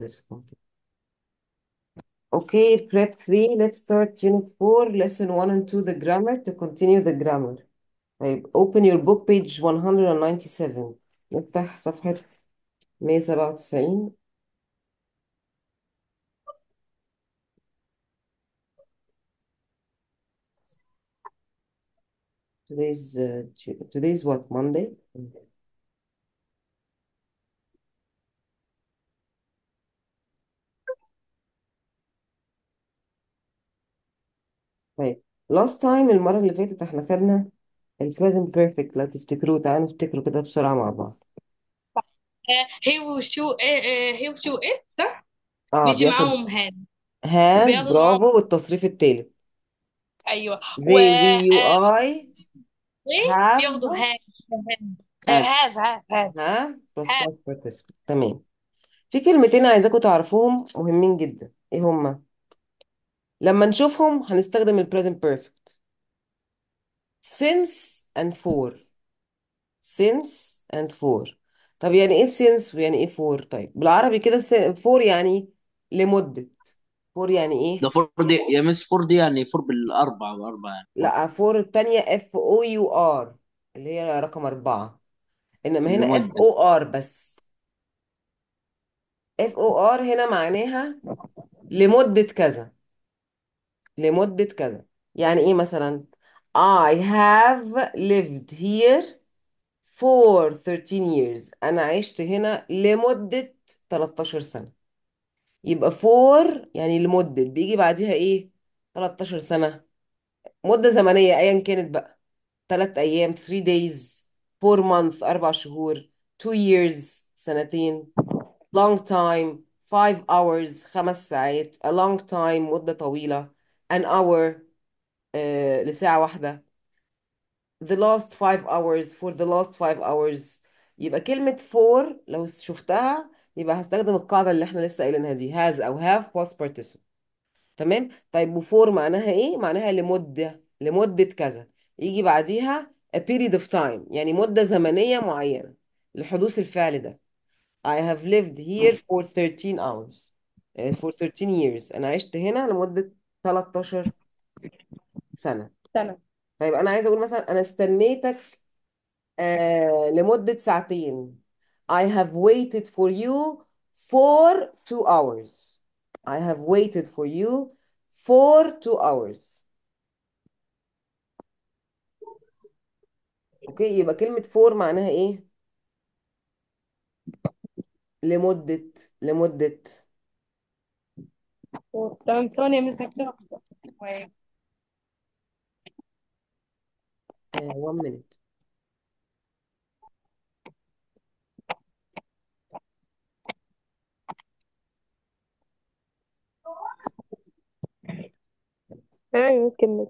This one. Okay, prep 3, let's start unit 4, lesson 1 and 2, the grammar, to continue the grammar. طيب, open your book page 197. نفتح صفحة 197. Today's, uh, Tu- today's what, Monday? طيب, last time المرة اللي فاتت احنا خدنا ال present perfect لو تفتكروا تعالوا نفتكروا كده بسرعة مع بعض. هي وشو هي وشو ايه صح اه بيجي بياخد معاهم هاد has بياخدوا معاهم برافو والتصريف التالت. ايوه و they, we, you, آه، I إيه؟ have بياخدوا هاد has هاد هاد هاد have plus هاد past participle تمام. في كلمتين عايزاكم تعرفوهم مهمين جدا ايه هما لما نشوفهم هنستخدم ال present perfect since and for since and for طب يعني ايه since ويعني ايه for طيب بالعربي كده س- for يعني لمدة for يعني ده ايه فور دي يا مس فور دي يعني فور بالأربعة بأربعة يعني فور لا for التانية f o u r اللي هي رقم أربعة إنما هنا f لمدة o r بس f o r هنا معناها لمدة كذا لمدة كذا يعني ايه مثلا I have lived here for 13 years أنا عشت هنا لمدة 13 سنة يبقى for يعني لمدة بيجي بعديها ايه 13 سنة مدة زمنية أيا كانت بقى 3 أيام 3 days 4 month 4 شهور 2 years سنتين long time 5 hours خمس ساعات a long time مدة طويلة an hour آه لساعة واحدة the last five hours for the last five hours يبقى كلمة for لو شفتها يبقى هستخدم القاعدة اللي احنا لسه قايلينها دي has أو have past participle تمام طيب وفور معناها ايه معناها لمدة لمدة كذا يجي بعديها a period of time يعني مدة زمنية معينة لحدوث الفعل ده I have lived here for 13 hours آه، for 13 years أنا عشت هنا لمدة 13 سنة سنة طيب أنا عايزة أقول مثلا أنا استنيتك آه لمدة ساعتين I have waited for you for two hours I have waited for you for two hours اوكي يبقى كلمة for معناها ايه لمدة لمدة تمام ثواني مش هكتبها آه one minute ايوه كمل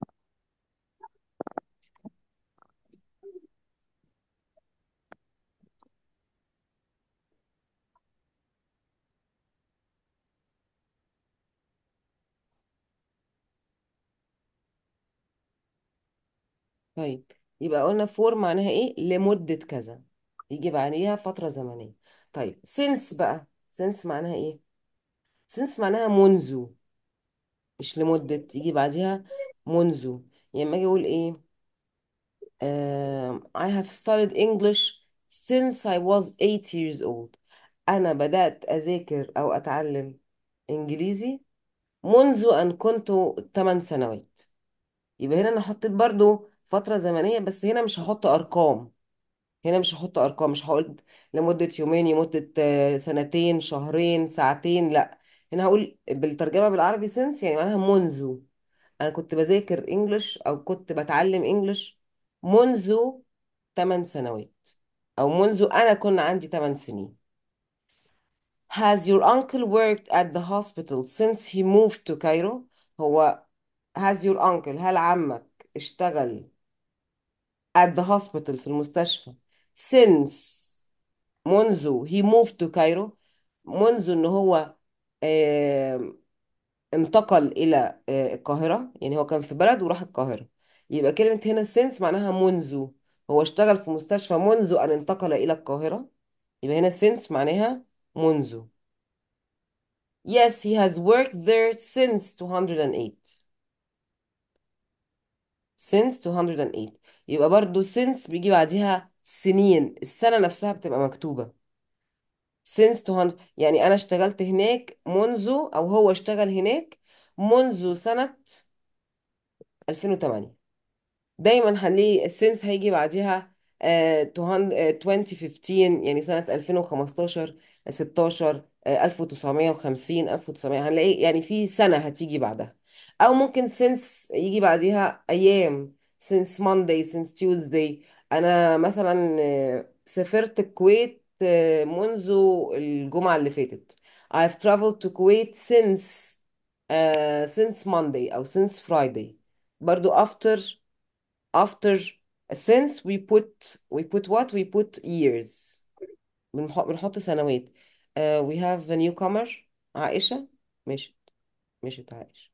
طيب يبقى قلنا for معناها ايه لمدة كذا يجي بعديها فترة زمنية طيب since بقى since معناها ايه since معناها منذ مش لمدة يجي بعديها منذ يعني لما اجي اقول ايه Um, I have studied English since I was eight years old. أنا بدأت أذاكر أو أتعلم إنجليزي منذ أن كنت 8 سنوات يبقى هنا أنا حطيت برضو فترة زمنية بس هنا مش هحط أرقام هنا مش هحط أرقام مش هقول لمدة يومين لمدة آه، سنتين شهرين ساعتين لا هنا هقول بالترجمة بالعربي since يعني معناها منذ انا كنت بذاكر انجلش او كنت بتعلم انجلش منذ 8 سنوات او منذ انا كنا عندي 8 سنين Has your uncle worked at the hospital since he moved to Cairo هو has your uncle هل عمك اشتغل at the hospital في المستشفى since منذ he moved to Cairo منذ ان هو آم، انتقل إلى آه، القاهرة يعني هو كان في بلد وراح القاهرة يبقى كلمة هنا since معناها منذ هو اشتغل في مستشفى منذ أن انتقل إلى القاهرة يبقى هنا since معناها منذ Yes, he has worked there since 208 since 208 يبقى برضو since بيجي بعديها سنين السنة نفسها بتبقى مكتوبة since 200 يعني أنا اشتغلت هناك منذ أو هو اشتغل هناك منذ سنة 2008 دايما هنلاقي السنس هيجي بعديها آه، 200 آه، 2015 يعني سنة 2015 16 آه، 1950 1900 هنلاقي يعني في سنة هتيجي بعدها أو ممكن سنس يجي بعديها أيام since Monday since Tuesday أنا مثلا آه، سافرت الكويت آه، منذ الجمعة اللي فاتت I've traveled to Kuwait since آه، since Monday أو since Friday برضو after after since we put we put what we put years بنح- بنحط سنوات uh, we have a newcomer عائشة ماشي ماشي عائشة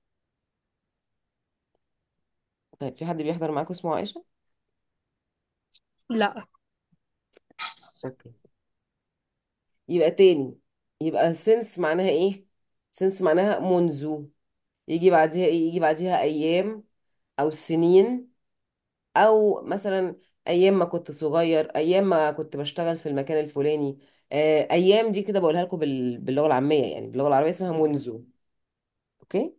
طيب في حد بيحضر معاكم اسمه عائشة لا اوكي يبقى تاني يبقى since معناها ايه since معناها منذ يجي بعديها ايه يجي بعديها ايام او سنين او مثلا ايام ما كنت صغير ايام ما كنت بشتغل في المكان الفلاني آه، ايام دي كده بقولها لكم بال- باللغه العاميه يعني باللغه العربيه اسمها منذ اوكي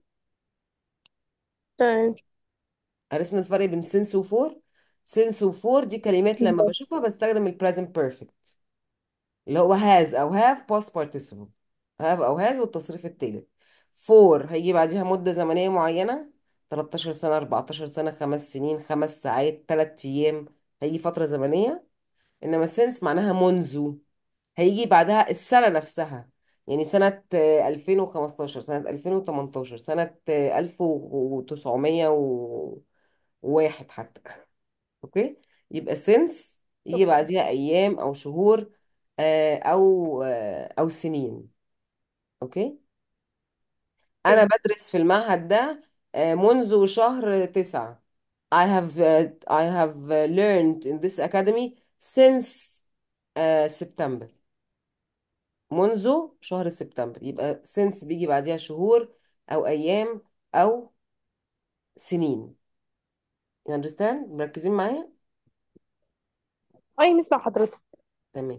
تمام عرفنا الفرق بين سنس وفور سنس وفور دي كلمات لما بشوفها بستخدم البريزنت بيرفكت اللي هو هاز او هاف باست participle هاف او هاز والتصريف التالت فور هيجي بعديها مده زمنيه معينه 13 سنه 14 سنه خمس سنين خمس ساعات ثلاث ايام هيجي فتره زمنيه انما سنس معناها منذ هيجي بعدها السنة نفسها يعني سنة آه، 2015 سنة 2018 سنة آه، 1901 حتى اوكي يبقى سنس يجي بعديها ايام او شهور آه، او آه، او سنين اوكي انا اوكي بدرس في المعهد ده آه، منذ شهر تسعة I have uh, I have uh, learned in this academy since uh, September منذ شهر سبتمبر يبقى since بيجي بعديها شهور أو أيام أو سنين you understand مركزين معايا اي نسمع حضرتك تمام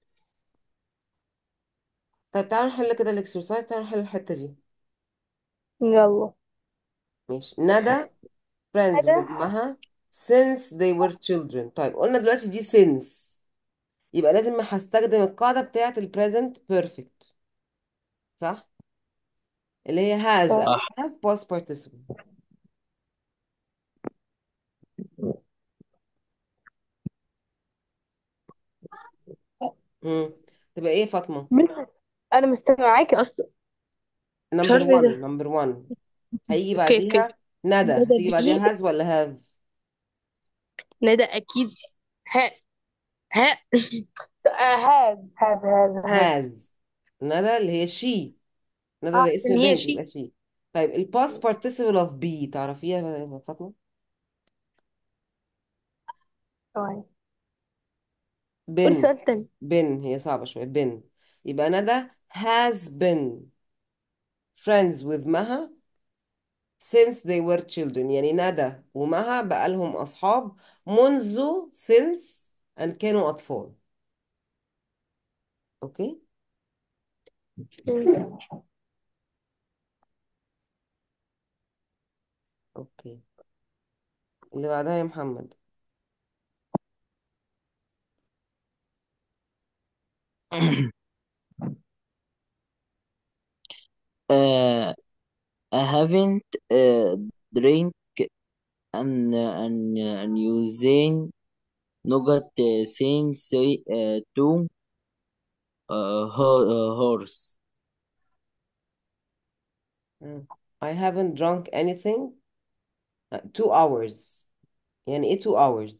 طيب تعالوا نحل كده الاكسرسايز تعالوا نحل الحتة دي يلا ماشي ندى friends حاجة with مها since they were children طيب قلنا دلوقتي دي since يبقى لازم هستخدم القاعدة بتاعة ال present perfect صح اللي هي has أو صح have past participle امم تبقى ايه يا فاطمة من انا مستمعاكي اصلا مش نمبر عارفه ايه 1 ده نمبر 1 هيجي اوكي اوكي بعديها ندى ندى هتيجي دي بعديها هاز ولا هاف ندى اكيد ها ها هاز هاز هاز هاز هاز ندى اللي هي شي ندى اه ده عشان اسم هي بنت شيء يبقى شي طيب الباست participle of be تعرفيها يا فاطمة طيب قولي بن سؤال تاني بن هي صعبة شوية بن يبقى ندى has been friends with مها since they were children يعني ندى ومها بقالهم أصحاب منذ since أن كانوا أطفال أوكي مم. أوكي اللي بعدها يا محمد uh, I haven't uh, drink and and and using nougat uh, since uh, two uh, ho- uh, horse مم. I haven't drunk anything uh, two hours يعني ايه two hours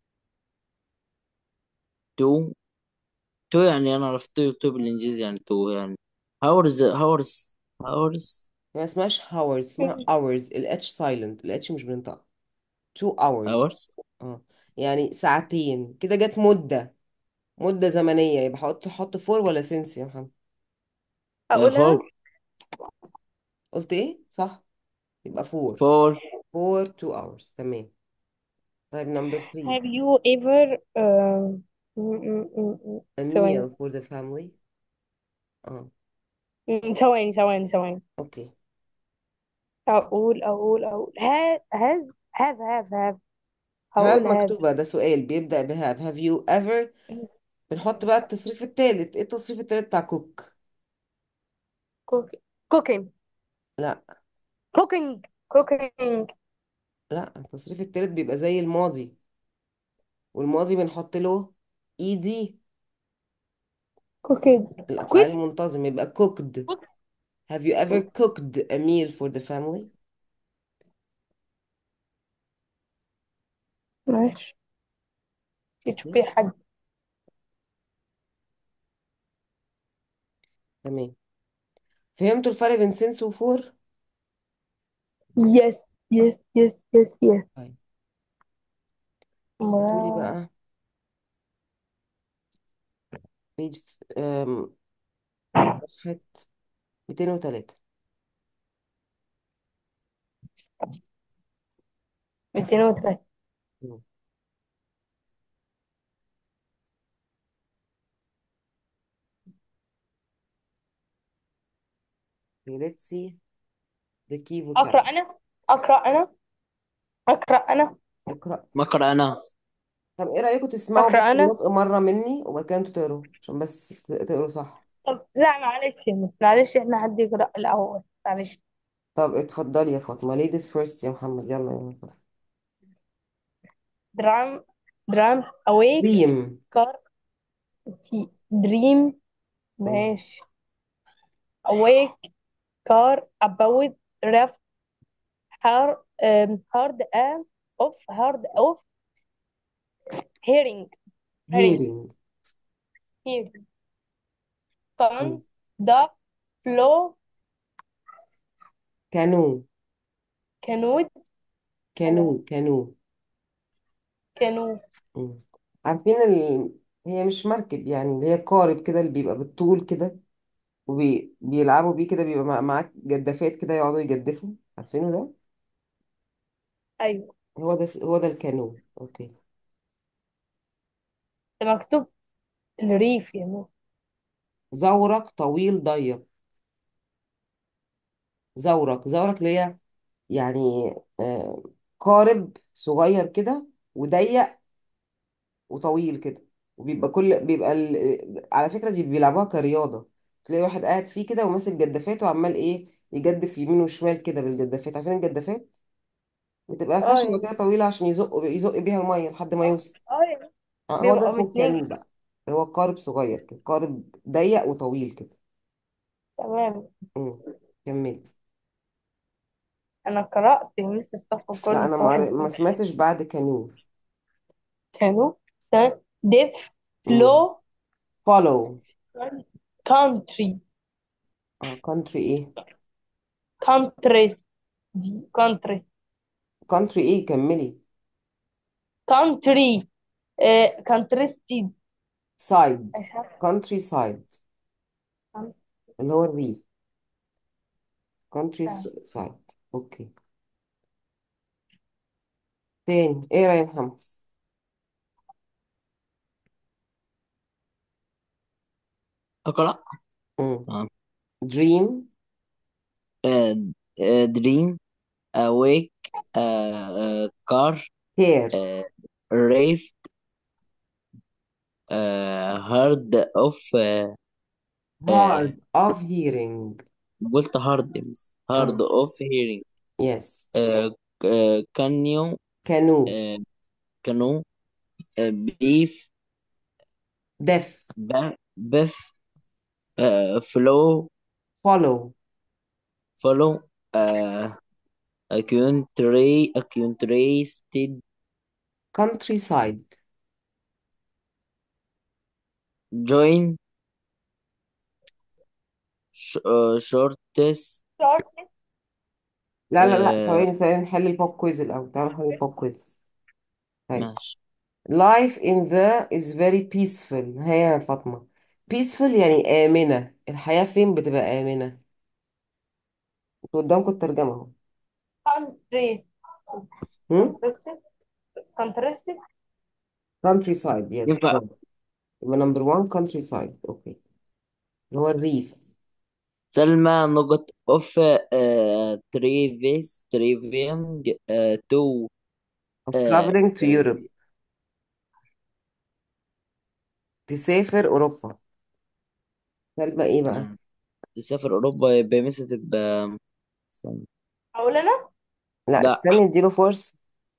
two two يعني أنا عرفت two بالإنجليزي يعني two يعني hours hours hours ما اسمهاش hours اسمها hours ال H silent ال H مش بنطق two hours hours اه يعني ساعتين كده جت مدة مدة زمنية يبقى حط حط فور ولا سنس يا محمد uh, اقولها four قلت ايه صح يبقى فور فور فور تو hours تمام طيب نمبر 3 Have you ever um, م- م- م- م- a ثواني meal for the family اه م- ثواني ثواني ثواني اوكي أقول أقول أقول have have have have have have هقول have مكتوبة ده سؤال بيبدأ ب have have you ever بنحط بقى التصريف التالت ايه التصريف التالت بتاع cook cook cooking لا cooking cooking لا التصريف التالت بيبقى زي الماضي والماضي بنحط له ed cooking الأفعال cook المنتظمة يبقى cooked cook have you ever cooked a meal for the family ماشي تشوفي حاجة تمام فهمتوا الفرق بين since و for yes yes yes yes yes طيب هاتولي ما- بقى page um, صفحة 203 200 وتلاتة مم. Okay, let's see the key أقرأ vocabulary أنا أقرأ أنا أقرأ أنا اقرأ ما قرأنا طب ايه رأيكم تسمعوا أقرأ بس أنا النطق مرة مني وبعد كده انتوا تقروا عشان بس ت- تقروا صح طب لا معلش يا مس معلش إحنا حد يقرأ الأول معلش طب اتفضلي يا فاطمة ladies first يا محمد يلا يا محمد درام درام أويك dream كار دريم مم. ماشي awake car about ref hard um, hard um, of hard of hearing hearing hearing hearing sun مم. the flow canoe canoe canoe canoe canoe مم. عارفين ال... هي مش مركب يعني اللي هي قارب كده اللي بيبقى بالطول كده وبيلعبوا بيه كده بيبقى مع- معاك جدافات كده يقعدوا يجدفوا عارفينه ده أيوة هو ده س- هو ده الكانو اوكي ده مكتوب الريف يا مو زورق طويل ضيق زورق زورق اللي هي يعني آه قارب صغير كده وضيق وطويل كده وبيبقى كل بيبقى ال... على فكرة دي بيلعبوها كرياضة تلاقي واحد قاعد فيه كده وماسك جدافات وعمال ايه يجدف يمين وشمال كده بالجدافات عارفين الجدافات بتبقى اه خشبة يا كده طويلة عشان يزق يزق بيها المية لحد ما اه يوصل اه يا آه هو ده بيبقى اسمه باتنين الكانو بقى اللي هو قارب صغير كده قارب ضيق وطويل كده تمام امم كملي أنا قرأت يا مس الصف لا كله انا ما صح قري- ما سمعتش بعد كانو كانوا ديف امم فلو follow country اه country ايه countries دي countries country ايه كملي country آه countries دي side مش عارفة country side اللي هو الريف country side اوكي تاني ايه رأيك يا محمد أقرأ امم آه. dream آه، آه، dream awake آه، آه، car hair آه، rave آه، hard of آه، hard آه، of hearing قلت hard مش hard اه of hearing yes آه، آه، can you canoe آه، canoe آه، beef deaf ba- beef آه، flow follow follow آه، country contrasted countryside join sh- آه، shortest short لا لا لا آه، ثواني ثواني نحل البوب كويز الأول تعالوا نحل البوب كويز طيب ماشي life in the is very peaceful هيا يا فاطمة peaceful يعني آمنة الحياة فين بتبقى آمنة قدامكم الترجمة اهو country هم؟ country country side yes ينفع برافو. يبقى نمبر 1 country side اوكي اللي هو الريف سلمى نقط اوف تريفيس تريفينج تو of traveling to Europe تسافر أوروبا كلمة ايه بقى؟ تسافر اوروبا يبقى مثلا تبقى استنى. اقول انا لا لا استني اديله فرصة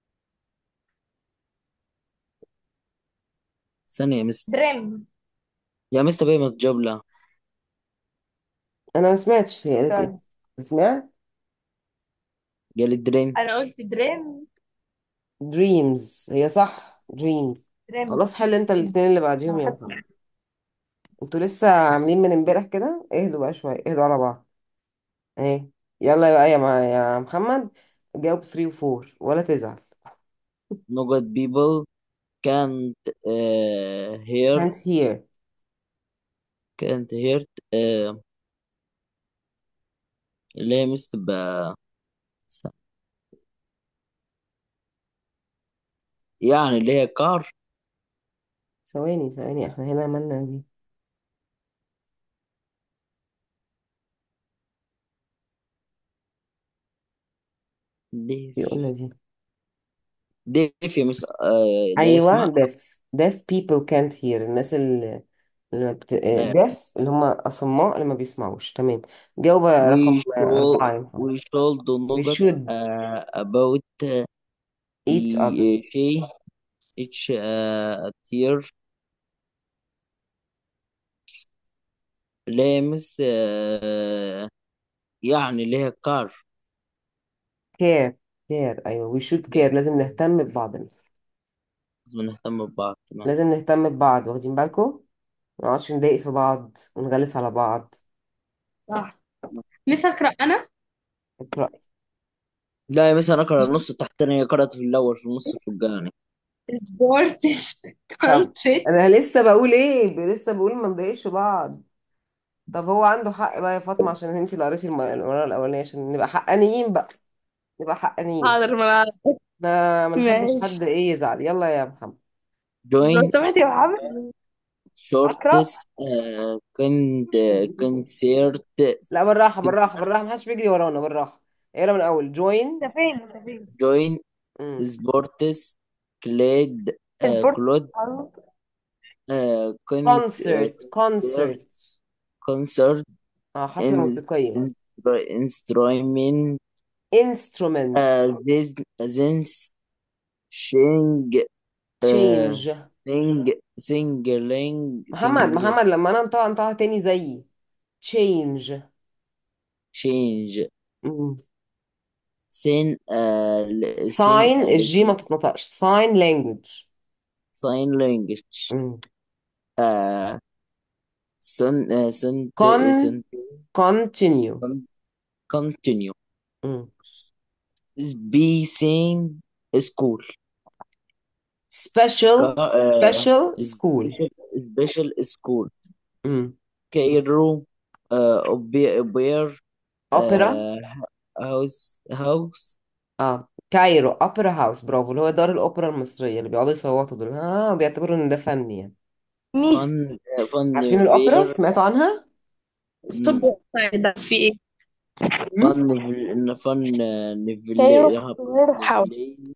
ثانية يا مستر دريم يا مستر بيه ما تجاوب لا انا ما سمعتش هي قالت ايه طيب سمعت قال درين انا قلت دريم dreams هي صح dreams دريم خلاص حل انت الاثنين اللي بعديهم يا محمد انتوا لسه عاملين من امبارح كده اهدوا بقى شوية اهدوا على بعض ايه يلا بقى يا مع- يا محمد جاوب 3 و 4 ولا تزعل نقط people can't uh, hear can't hear can't hear uh, اللي هي مستر تبقى يعني اللي هي كار ثواني ثواني احنا هنا عملنا دي ديف في قلنا دي ديف يا مس آه اللي هي ايوه اسمها deaf deaf people can't hear الناس اللي اللي ما بت... آه deaf اللي هم اصماء اللي ما بيسمعوش تمام جاوب رقم we أربعة يا should محمد we should do we نقط should uh, about uh, each other e- شيء each uh, tier اللي هي مس آه يعني اللي هي كار care care ايوه we should care لازم نهتم ببعض لازم نهتم ببعض تمام لازم نهتم ببعض واخدين بالكم ما نقعدش نضايق في بعض ونغلس على بعض صح لسه اقرا انا اقرأي لا يا مس انا اقرا النص التحتاني قرأت في الاول في النص الفوقاني سبورتس طب كونتري انا لسه بقول ايه لسه بقول ما نضايقش بعض طب هو عنده حق بقى يا فاطمة عشان انت اللي قريتي الم- المرة الأولانية عشان نبقى حقانيين بقى نبقى حقانيين حاضر ما ما ما نحبش ماشي حد ايه يزعل يلا يا محمد لو join سمحت يا محمد اقرا shortest uh, con- concert لا بالراحة بالراحة بالراحة محدش بيجري ورانا بالراحة اقرا من الأول join انت فين انت فين join مم. sports كليد في uh, البورت كلود uh, con- uh, concert concert concert اه حفلة in موسيقية instrument instrument uh, this this sing uh, change sing singling محمد singling محمد لما انا انطقها انطقها تاني زيي change change مم. sin uh, sin sign uh, الجي ما بتتنطقش sign language sign language مم. uh, sun uh, sun con sun continue continue مم. be same school special uh, special school special special school مم. Cairo uh, Obe- Obeir opera uh, house house اه كايرو اوبرا هاوس برافو اللي هو دار الاوبرا المصريه اللي بيقعدوا يصوتوا دول اه بيعتبروا ان ده فن يعني ميس fun fun عارفين الاوبرا fair سمعتوا عنها ستوب ده في ايه مم؟ fun in fun uh, كايرو نيفلي وير هاوس نيفلي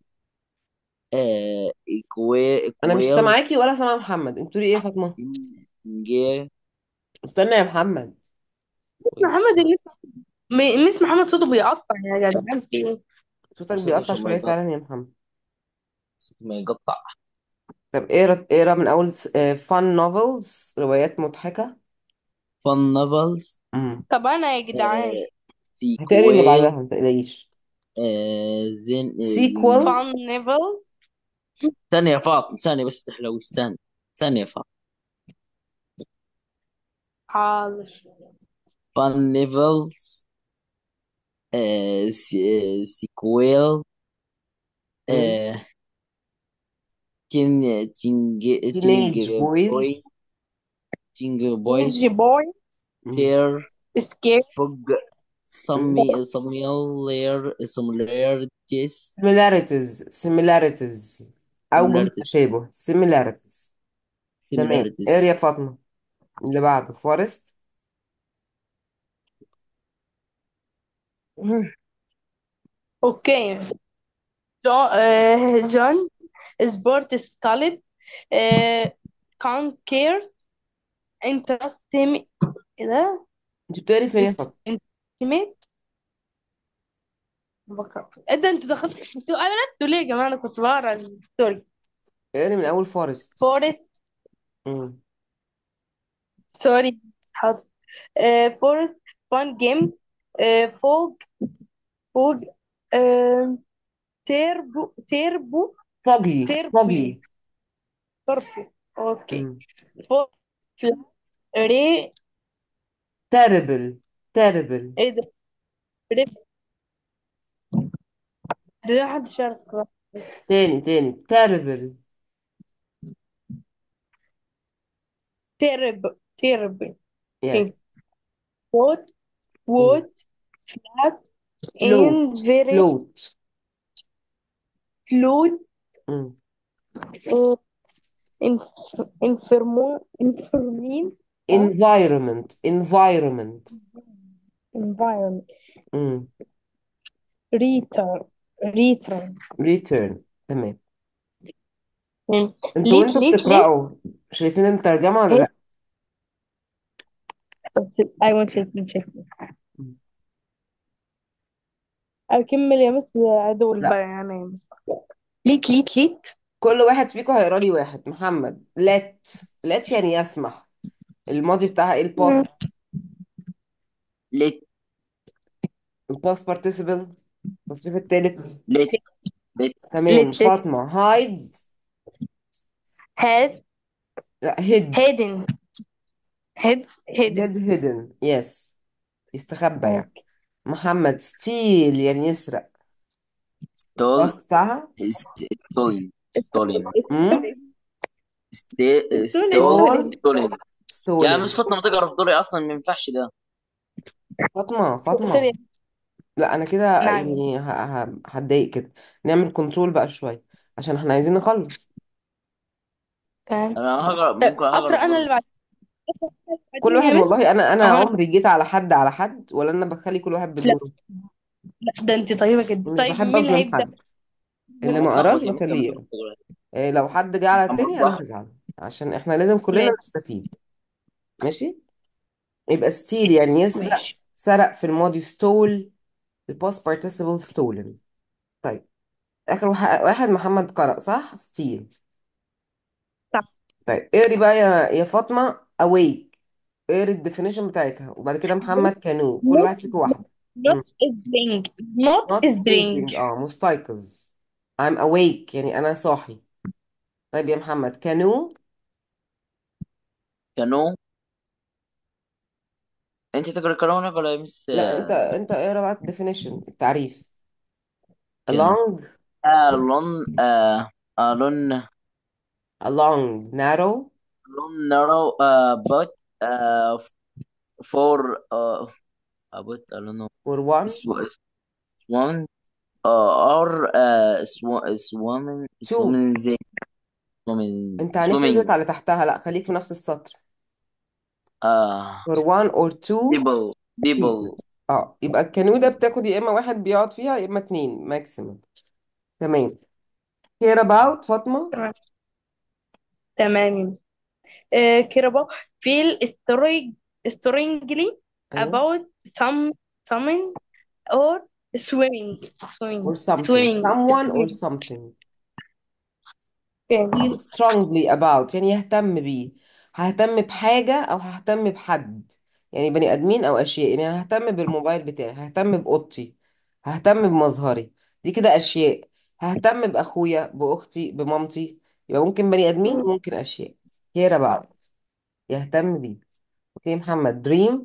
uh, equa انا مش equal سامعاكي ولا سامعه محمد انتوا بتقولي ايه يا فاطمه in استنى يا محمد محمد اللي م- ميس محمد صوته بيقطع يا جدعان في ايه صوتك صوت بيقطع عشان ما شويه يقطع فعلا يا محمد صوت ما يقطع طب اقرا اقرا من اول فان نوفلز روايات مضحكه fun novels امم طب انا يا جدعان uh, هتقري اللي بعدها sequel ما تقلقيش uh, then سيكوال فان نيفلز ثانية يا فاطمة ثانية بس تحلو ثانية ثانية يا فاطمة حاضر fun novels uh, se- sequel uh, teen teen teen تينيج بويز boy teen boys نيجي بوي مم. fair سكير fog Simi- similar similarities similarities similarities أوجه similarities التشابه similarities تمام similarities اقري يا فاطمة اللي بعده forest اوكي جون آه، جون سبورت سكالت كونكير انترستيمي ايه ده انت بتقري فين يا فاطمة انتيميت بقرا ايه ده انتوا دخلتوا انتوا انا انتوا ليه يا جماعه انا كنت بقرا الستوري اقري من أول forest فورست مم. سوري حاضر فورست فان جيم فوق فوق آه، تيربو تيربو foggy تيربو foggy تربو اوكي مم. فوق فلا ري terrible terrible ايه ده ري ده محدش يعرف يقرأ. تاني تاني terrible تيرب تيرب yes ووت مم. ووت فلات float ان فيري float فلوت مم. انفرمو انفرمين environment environment environment مم. return return return تمام انتوا ليت وانتوا ليت ليت بتقرأوا شايفين الترجمة ولا ايه لا ايوه شايف شايف مم. اكمل يا مس عدول بقى لا يعني يا مس ليت ليت ليت كل واحد فيكم هيقرا لي واحد محمد let let يعني يسمح الماضي بتاعها ايه الباست let الباست participle التصريف التالت let let تمام ليت ليت فاطمة hide هاد لا hid هيدن هيد هيدن hid hidden yes يستخبى يعني اوكي محمد steal يعني يسرق stole الباست بتاعها st- stolen stolen امم st- سوري stole سوري stolen يا stolen مس فاطمة ما تقرا في دوري اصلا ما ينفعش ده فاطمة سوري فاطمة لا انا كده نعم يعني ه- ه- هتضايق كده نعمل كنترول بقى شوية عشان احنا عايزين نخلص تمام انا هقرا ممكن هقرا اقرا في انا دوري اللي بعد أقرأ كل بعدين واحد يا مس والله انا انا اهو عمري جيت على حد على حد ولا انا بخلي كل واحد لا بدوره لا ده انت طيبة جدا مش طيب بحب مين اللي اظلم هيبدأ حد اللي انا ما قراش متلخبط يا مس لما بخليه تقرا يقرا في دوري إيه لو حد جه على انا التاني برضه انا هزعل عشان احنا لازم كلنا ماشي نستفيد ماشي يبقى ستيل يعني يسرق ماشي سرق في الماضي stole الباست participle stolen طيب اخر واحد واحد محمد قرأ صح ستيل صح طيب اقري بقى يا يا فاطمة awake اقري الديفينيشن بتاعتها وبعد كده محمد كانوا كل not واحد فيكم واحدة not مم. is bring not not is bring sleeping اه مستيقظ I'm awake يعني أنا صاحي طيب يا محمد كانوا كانوا انت تقرا كرونك ولا يا مس لا أنت أنت اقرا بقى الديفينيشن التعريف كانوا along alone uh, alone along narrow alone narrow uh, but uh, for uh, about I don't know for one sw- swan uh, or uh, sw- swimming two swimming زي swimming أنت عينيك نزلت swimming على تحتها لا خليك في نفس السطر uh, for one or two people people people اه يبقى الكانو ده بتاخد يا إما واحد بيقعد فيها يا إما اتنين ماكسيمم تمام care about فاطمة تمام تمام يا مس uh, care about feel strong strongly أيوه about some something or swimming swimming or something swimming someone or swimming something okay. feel strongly about يعني يهتم بيه ههتم بحاجة أو ههتم بحد يعني بني آدمين أو أشياء يعني ههتم بالموبايل بتاعي ههتم بأوضتي ههتم بمظهري دي كده أشياء ههتم بأخويا بأختي بمامتي يبقى ممكن بني آدمين وممكن أشياء care about يهتم بيه أوكي محمد dream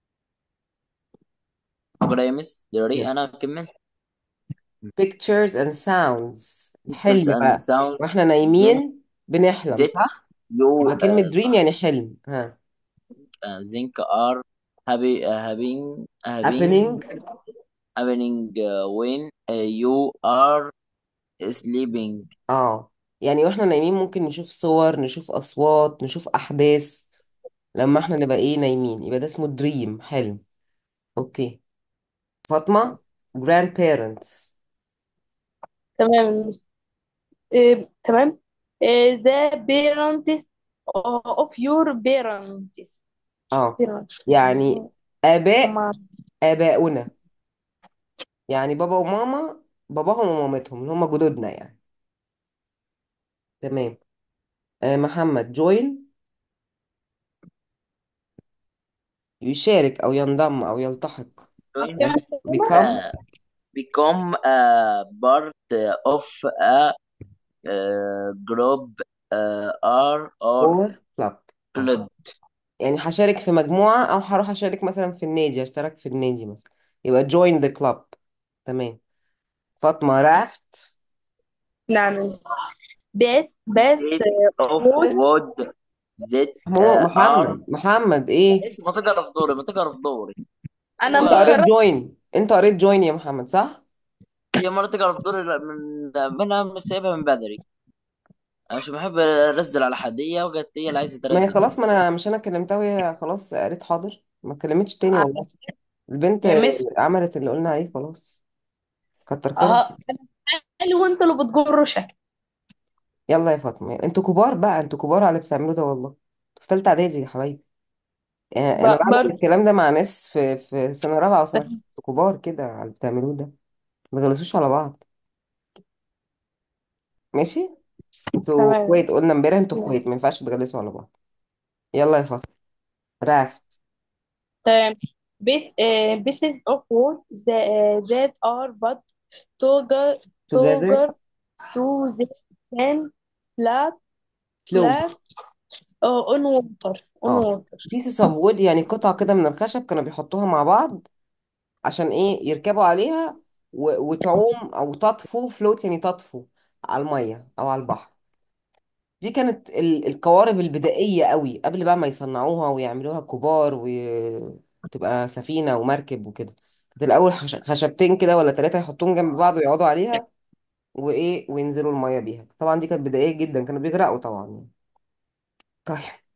أقرأ يا مس دوري yes أنا كملت pictures and sounds pictures الحلم and بقى sounds واحنا then نايمين بنحلم that صح؟ you يبقى كلمة uh, dream صح يعني حلم ها uh, think are happy uh, having having happening happening uh, when uh, you are sleeping اه يعني واحنا نايمين ممكن نشوف صور نشوف اصوات نشوف احداث لما احنا نبقى ايه نايمين يبقى ده اسمه دريم حلم اوكي فاطمة grandparents تمام آه، تمام آه، the parents of your parents اه parents يعني آباء هما آباؤنا يعني بابا وماما باباهم ومامتهم اللي هم جدودنا يعني تمام آه محمد join يشارك أو ينضم أو يلتحق Join, يعني become uh, become a part of a uh, group uh, or or or club اه club يعني هشارك في مجموعة أو هروح أشارك مثلا في النادي أشترك في النادي مثلا يبقى join the club تمام فاطمة رافت نعم بس بس set of وود wood that مو uh, are محمد محمد إيه اسم ما تقرا في دوري ما تقرا في دوري انا أنت هو قريت مقرر join أنت قريت join يا محمد صح؟ هي مرة تقرا في دوري لا، من منها مش سايبها من بدري انا مش بحب ارزل على حدية وقالت هي اللي عايزة ما هي ترزل خلاص ما بس أنا مش أنا كلمتها وهي خلاص قالت حاضر ما اتكلمتش تاني والله البنت يا مس عملت اللي قلنا عليه خلاص كتر خيرها اه قال هو انت اللي بتجروا شكل يلا يا فاطمة انتوا كبار بقى انتوا كبار على اللي بتعملوه ده والله انتوا في تالتة اعدادي يا حبايبي يعني انا بعمل برضه الكلام ده مع ناس في في سنة رابعة وسنة خمسة. انتوا كبار كده على اللي بتعملوه ده ما تغلسوش على بعض ماشي انتوا تمام اخوات قلنا امبارح انتوا اخوات ما ينفعش تغلسوا على بعض يلا يا فاطمة رافت تمام بس uh, pieces of wood that, uh, that are but together together together so they can flat float flat uh, on water on اه water pieces of wood يعني قطع كده من الخشب كانوا بيحطوها مع بعض عشان ايه يركبوا عليها و... وتعوم او تطفو فلوت يعني تطفو على المية او على البحر دي كانت ال... القوارب البدائية قوي قبل بقى ما يصنعوها ويعملوها كبار وتبقى سفينة ومركب وكده كانت الاول خش... خشبتين كده ولا ثلاثة يحطوهم جنب بعض ويقعدوا عليها وايه وينزلوا المية بيها طبعا دي كانت بدائية جدا كانوا بيغرقوا طبعا يعني. طيب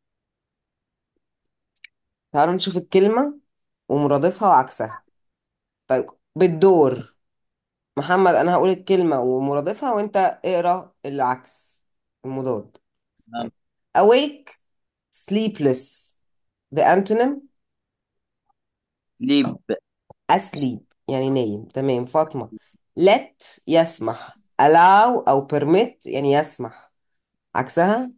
تعالوا نشوف الكلمة ومرادفها وعكسها طيب بالدور محمد انا هقول الكلمة ومرادفها وانت اقرا العكس المضاد طيب awake sleepless the antonym sleep asleep يعني نايم تمام فاطمة let يسمح allow او permit يعني يسمح عكسها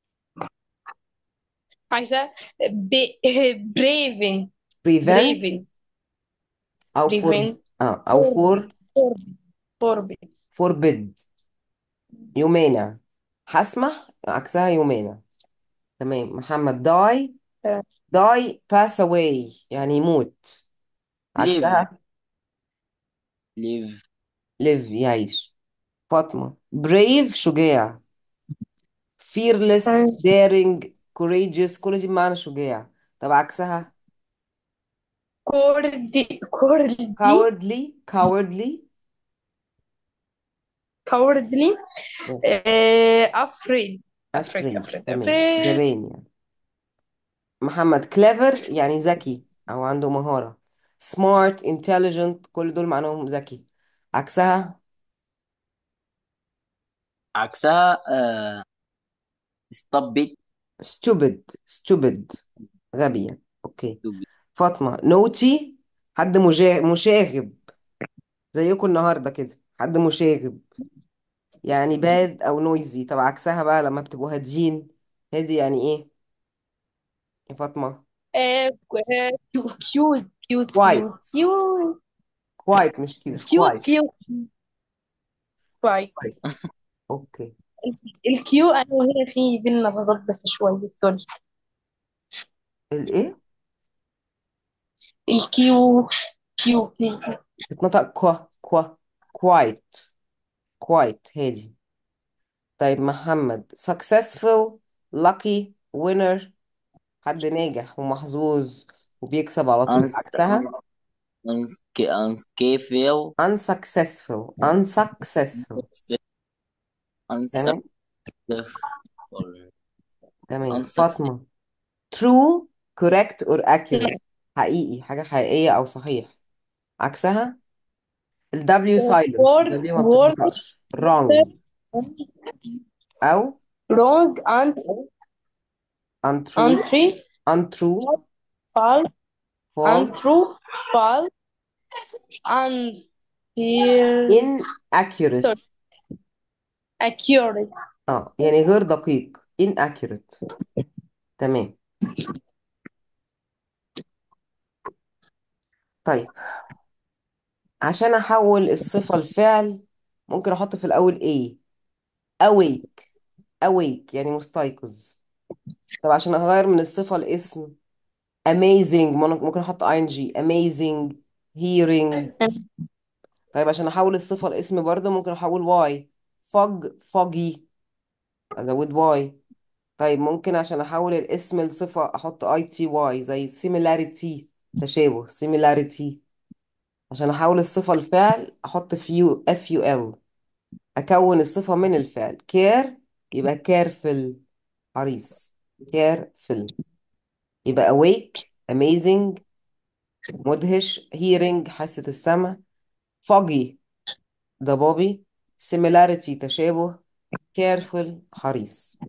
عايزة ب- braving prevent braving او for prevent اه او for forbid forbid forbid forbid يمانع هسمح عكسها يمانع تمام محمد die تمام. die pass away يعني يموت live عكسها live live يعيش فاطمة brave شجاع fearless تمام. daring courageous كل دي بمعنى شجاع طب عكسها كوردي كوردي cowardly cowardly cowardly yes uh, afraid afraid afraid afraid تمام afraid جبان يعني محمد clever يعني ذكي أو عنده مهارة smart intelligent كل دول معناهم ذكي عكسها عكسها uh, stop it stupid stupid غبي يعني. اوكي to be فاطمة naughty حد مجا- مشاغب زيكم النهاردة كده حد مشاغب يعني باد او نويزي طب عكسها بقى لما بتبقوا هادين هادي يعني ايه يا فاطمة uh, cute cute cute quiet cute quiet مش cute cute quiet cute كويس quiet اوكي الكيو انا وهي في بينا غلط بس شويه سوري الايه الكيو كيو كيو بتنطق كوا كوا quiet quiet هادي طيب محمد successful lucky winner حد ناجح ومحظوظ وبيكسب على طول أنس عكسها أنسك أنسكيفيل unsuccessful unsuccessful تمام أنسكسفول تمام أنسكس فاطمة true correct or accurate حقيقي حاجة حقيقية أو صحيح عكسها ال W silent word ال W ما word بتنطقش wrong أو wrong and untrue untrue untrue false false untrue false and inaccurate sorry accurate اه يعني غير دقيق inaccurate تمام طيب عشان احول الصفة لفعل ممكن احط في الاول ايه awake awake يعني مستيقظ طب عشان اغير من الصفة لاسم amazing ممكن ممكن احط ing amazing hearing طيب عشان احول الصفة لاسم برضه ممكن احول y fog foggy ازود y طيب ممكن عشان احول الاسم لصفة احط اي تي واي زي similarity تشابه similarity عشان احول الصفة لفعل احط فيو اف يو ال اكون الصفة من الفعل care يبقى careful حريص careful يبقى awake amazing مدهش hearing حاسة السمع foggy ضبابي similarity تشابه careful حريص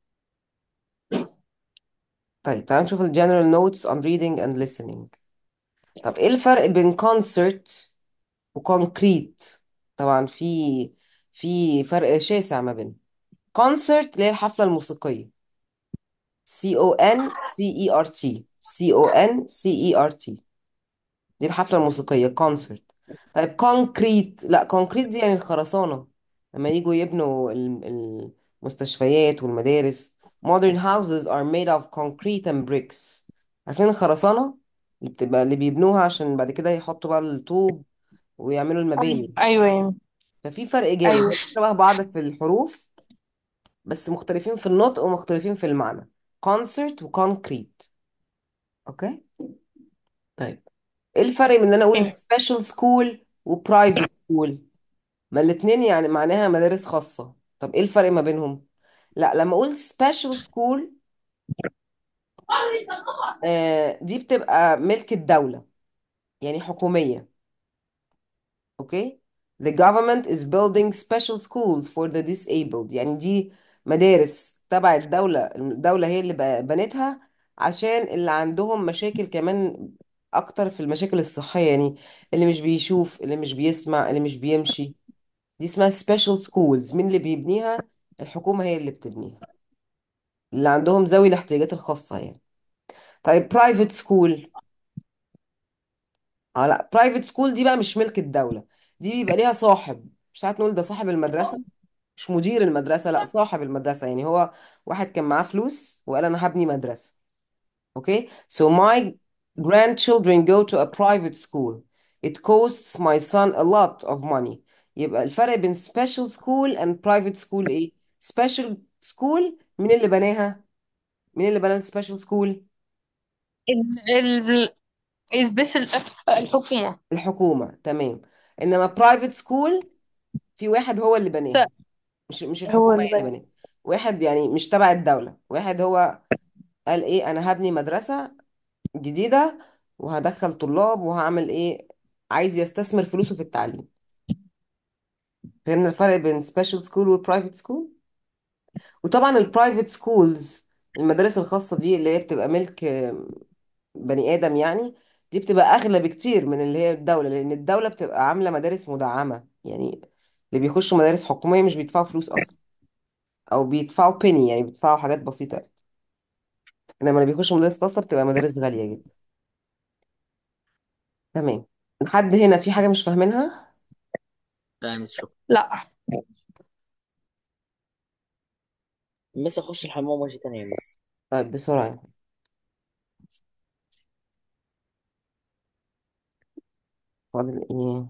طيب تعالوا نشوف ال general notes on reading and listening طب ايه الفرق بين concert وكونكريت طبعا في في فرق شاسع ما بينهم concert اللي هي الحفلة الموسيقية C O N C E R T C O N C E R T دي الحفلة الموسيقية concert طيب كونكريت لا كونكريت دي يعني الخرسانة لما يجوا يبنوا ال- المستشفيات والمدارس modern houses are made of concrete and bricks عارفين الخرسانة اللي بتبقى اللي بيبنوها عشان بعد كده يحطوا بقى الطوب ويعملوا المباني أيوة ففي فرق جامد أيوة هم شبه بعض في الحروف بس مختلفين في النطق ومختلفين في المعنى concert وكونكريت اوكي طيب ايه الفرق بين ان انا اقول special school وprivate school ما الاتنين يعني معناها مدارس خاصة طب ايه الفرق ما بينهم لا لما اقول special school آه دي بتبقى ملك الدولة يعني حكومية اوكي the government is building special schools for the disabled يعني دي مدارس تبع الدولة الدولة هي اللي ب- بنتها عشان اللي عندهم مشاكل كمان اكتر في المشاكل الصحية يعني اللي مش بيشوف اللي مش بيسمع اللي مش بيمشي دي اسمها special schools مين اللي بيبنيها الحكومة هي اللي بتبنيها اللي عندهم ذوي الاحتياجات الخاصة يعني طيب private school اه لا برايفت سكول دي بقى مش ملك الدولة دي بيبقى ليها صاحب مش عارف نقول ده صاحب المدرسة مش مدير المدرسة لا صاحب المدرسة يعني هو واحد كان معاه فلوس وقال أنا هبني مدرسة اوكي so my grandchildren go to a private school it costs my son a lot of money يبقى الفرق بين special school and private school ايه special school مين اللي بناها مين اللي بنى السبيشال سكول ال ال بس الحكومة الحكومة تمام انما برايفت سكول في واحد هو اللي س- بناها مش مش هو الحكومة اللي هي اللي بنى بناها واحد يعني مش تبع الدولة واحد هو قال ايه انا هبني مدرسة جديدة وهدخل طلاب وهعمل ايه عايز يستثمر فلوسه في التعليم فهمنا الفرق بين سبيشال سكول وبرايفت سكول وطبعا البرايفت سكولز المدارس الخاصة دي اللي هي بتبقى ملك آه، بني آدم يعني دي بتبقى أغلى بكتير من اللي هي الدولة لأن الدولة بتبقى عاملة مدارس مدعمة يعني اللي بيخشوا مدارس حكومية مش بيدفعوا فلوس أصلا أو بيدفعوا بيني يعني بيدفعوا حاجات بسيطة إنما اللي بيخشوا مدارس خاصة بتبقى مدارس غالية جدا تمام لحد هنا في حاجة مش فاهمينها فاهم شكرا لا بس اخش الحمام واجي تاني يا مس طيب بسرعة فاضل إيه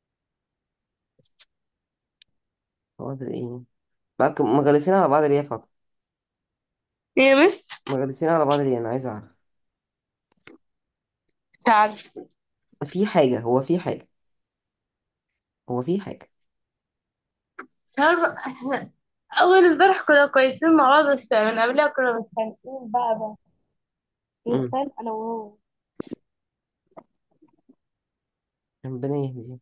فاضل إيه بقى مغلسين على بعض ليه يا فاطمة يا مس مغلسين على بعض ليه أنا عايزة أعرف تعال في حاجة هو في حاجة هو في حاجة تعال احنا أول امبارح كنا كويسين مع بعض بس من قبلها كنا متخانقين بقى بقى مم. بنتخانق أنا وهو ربنا يهديه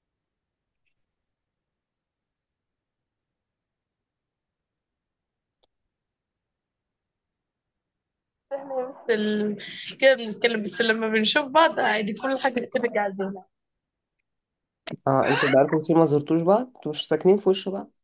احنا بس ال... كده بنتكلم بس لما بنشوف بعض عادي كل حاجة بترجع زي ما اه انتوا بقالكم كتير ما زرتوش بعض انتوا مش ساكنين في وش بعض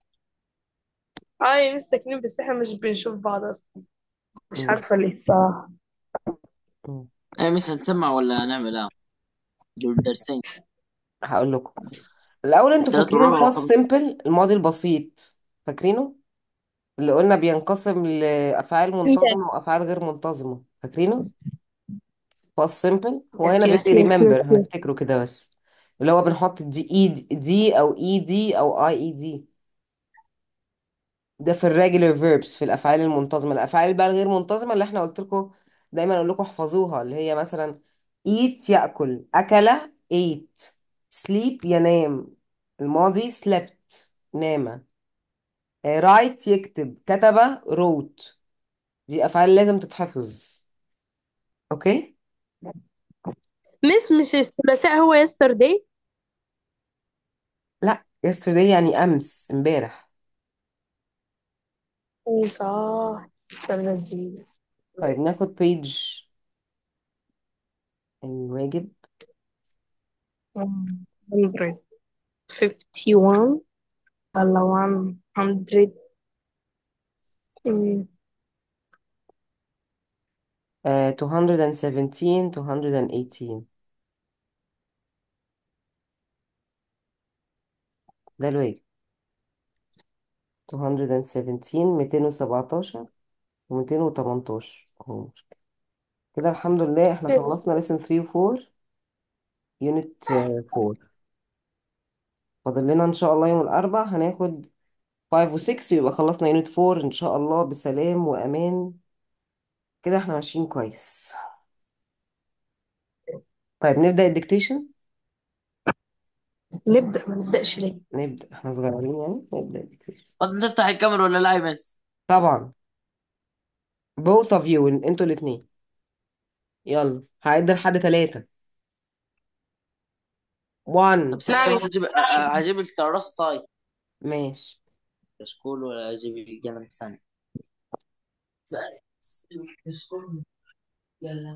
اه يا مش ساكنين بس احنا مش بنشوف بعض أصلا مش مم. عارفة ليه الصراحة مم. ايه مثلا نسمع ولا نعمل ايه دول درسين هقول لكم الاول انتوا ثلاثة فاكرين وربع الباست وخمسة سيمبل الماضي البسيط فاكرينه اللي قلنا بينقسم لافعال Yes, منتظمه وافعال غير منتظمه فاكرينه باست سيمبل هو yes, هنا yes, بيدي yes, yes, ريمبر yes. هنفتكره كده بس اللي هو بنحط دي اي دي او اي دي او اي اي دي ده في الريجولار فيربس في الافعال المنتظمه الافعال بقى الغير منتظمه اللي احنا قلت لكم دايما اقول لكم احفظوها اللي هي مثلا eat ياكل اكل ate sleep ينام الماضي slept نام آه، write يكتب كتب wrote دي افعال لازم تتحفظ اوكي مش مش الثلاثاء هو yesterday لا yesterday يعني امس امبارح ايه صح الثلاثاء طيب ناخد بيج الواجب 151 ولا 100 أمم، uh, 217 218 ده الواجب 217 217 و218 اهو كده الحمد لله احنا خلصنا lesson 3 و 4 unit آه، 4 فاضل لنا ان شاء الله يوم الاربع هناخد 5 و 6 ويبقى خلصنا unit 4 ان شاء الله بسلام وامان كده احنا ماشيين كويس طيب نبدأ الديكتيشن نبدأ ما نبدأش ليه نبدأ احنا صغيرين يعني نبدأ الديكتيشن طب نفتح الكاميرا ولا لا يا بس طبعا both of you انتوا الاثنين يلا هعد لحد ثلاثة 1 طب ثانية نعم بس اجيب أ- أ- هجيب الكراسة طيب ماشي كشكول ولا اجيب القلم ثانية ثانية كشكول يلا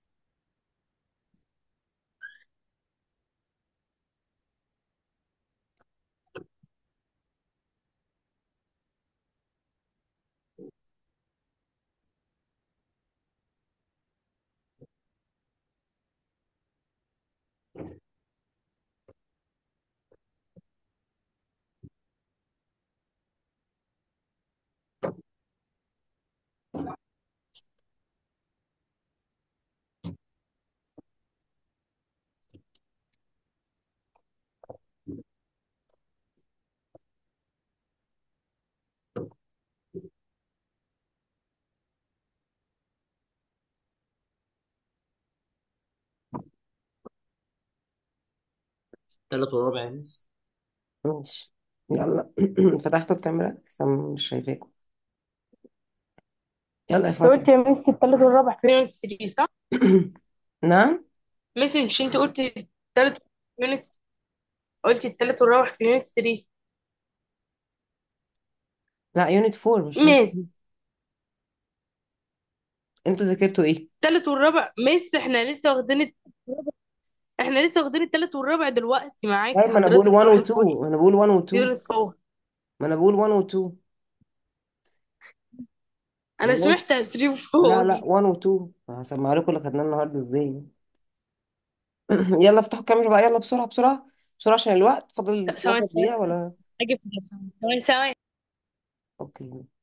ثلاث وربع يا مس ماشي يلا فتحتوا الكاميرا بس أنا مش شايفاكم يلا يا انت فاطمة قلت يا ميسي التالت والرابع في يونت 3 صح؟ نعم ميسي مش انت قلت التالت يونت قلت التالت والرابع في يونت 3 لا يونت فور مش يونت ميس انتوا ذاكرتوا ايه التالت والرابع ميس احنا لسه واخدين الت- احنا لسه واخدين التالت والرابع دلوقتي طيب معاكي ما انا بقول حضرتك 1 صباح و الفل 2 ما انا بقول 1 و 2 يونت 4 ما انا بقول 1 و 2 انا والله سمعت 3 لا و4 لا 1 و 2 هسمع لكم اللي خدناه النهارده ازاي يلا افتحوا الكاميرا بقى يلا بسرعة بسرعة بسرعة عشان الوقت فاضل ثواني 12 دقيقة ولا اجي في ثواني ثواني اوكي